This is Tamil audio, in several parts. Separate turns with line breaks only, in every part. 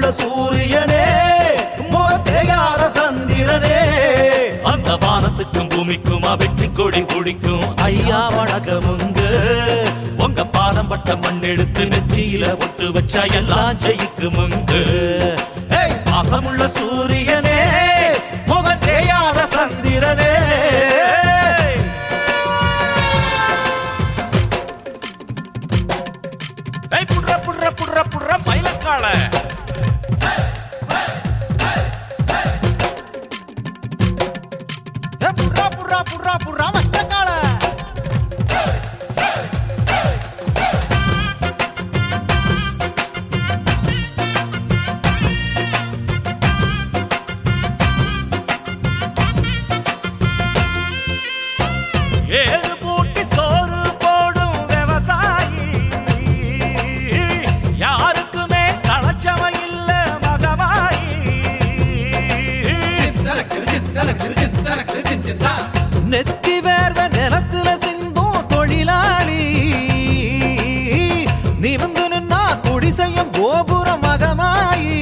சூரியனே முகத்தேயாத சந்திரனே
அந்த வானத்துக்கும் பூமிக்குமா வெற்றி கொடி பிடிக்கும் ஐயா வணக்கமுங்க உங்க பாதம் பட்ட மண் எடுத்து நெத்தியில ஒட்டு வச்சா எல்லாம் ஜெயிக்குமுங்க
ஏய் பாசமுள்ள சூரியனே முகத்தேயாத சந்திரனே
ஏய் புட்ற புட்ற புட்ற புட்ற மயிலக்கால
ஏ புர்ரா புர்ரா புர்ரா புர்ரா வட்டக்கால
ஏறு பூட்டி சோறு போடும் விவசாயி யாருக்குமே சளச்சவ இல்ல மகமாயி
நெத்தி வேர்வ நிலத்துல சிந்தும் தொழிலாளி நிமிந்து நின்னா குடிசையும் கோபுர மகமாயி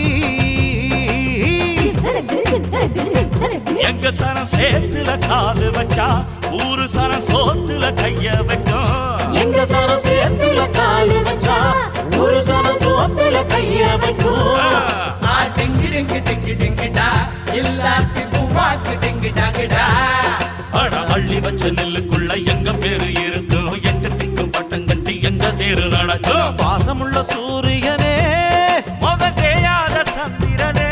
எங்க சனம் சேத்துல காலு வச்சா ஊரு சனம் சோத்துல கைய வைக்கும்
எங்க சன சேத்துல காலு வச்சா ஒரு சன சோத்துல கைய வைக்கும்
ஆ. அட அள்ளி வச்ச நெல்லுக்குள்ள எங்க பேரு இருக்கும் எங்க திக்கும் பட்டம் கட்டி எங்க தேரு நடக்கும்
பாசமுள்ள சூரியனே
முக தேயாத சந்திரனே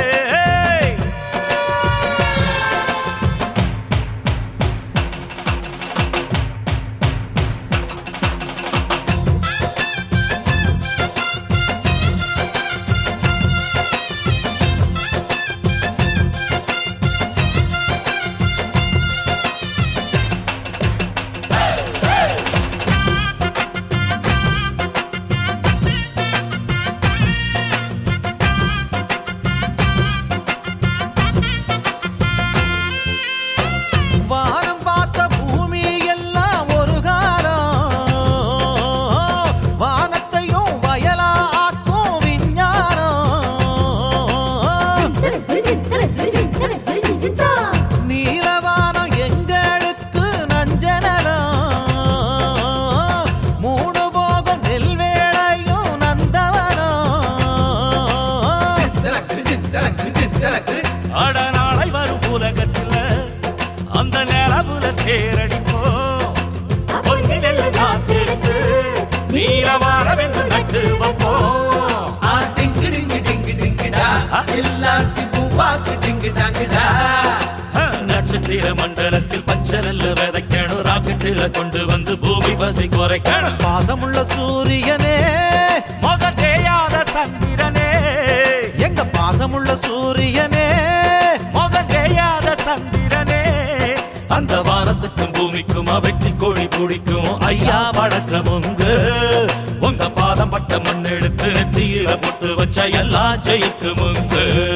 வானம் பார்த்த பூமி எல்லாம் ஒரு காலம் வானத்தையும் வயலா ஆக்கும் விஞ்ஞானம் நீலவானம் எங்களுக்கு நஞ்சனலம் மூணு போகும் நெல்வேளையும் நந்தவனம்
அட நாளை வரும் உலகத்துல அந்த நிலவுல சேரடிப்போம் பொன்னி நெல்லு காத்தெடுத்து நீலவானவென்று நட்டு வைப்போம் ஆ, நட்சத்திர மண்டலத்தில் பச்சை நெல்லு விதைக்கணும் ராக்கெட்டில கொண்டு வந்து பூமி பசி குறைக்கணும்
பாசமுள்ள சூரியனே
முக தேயாத சந்திரனே
எங்க பாசமுள்ள சூரியனே
முக தேயாத சந்திரனே அந்த வானத்துக்கும் பூமிக்கும் வெட்டி கோழி பிடிக்கும் ஐயா வணக்கமுங்க உங்க பாதம் பட்ட மண் எடுத்து நெத்தியில போட்டு வச்ச எல்லாம் ஜெயிக்குமுங்க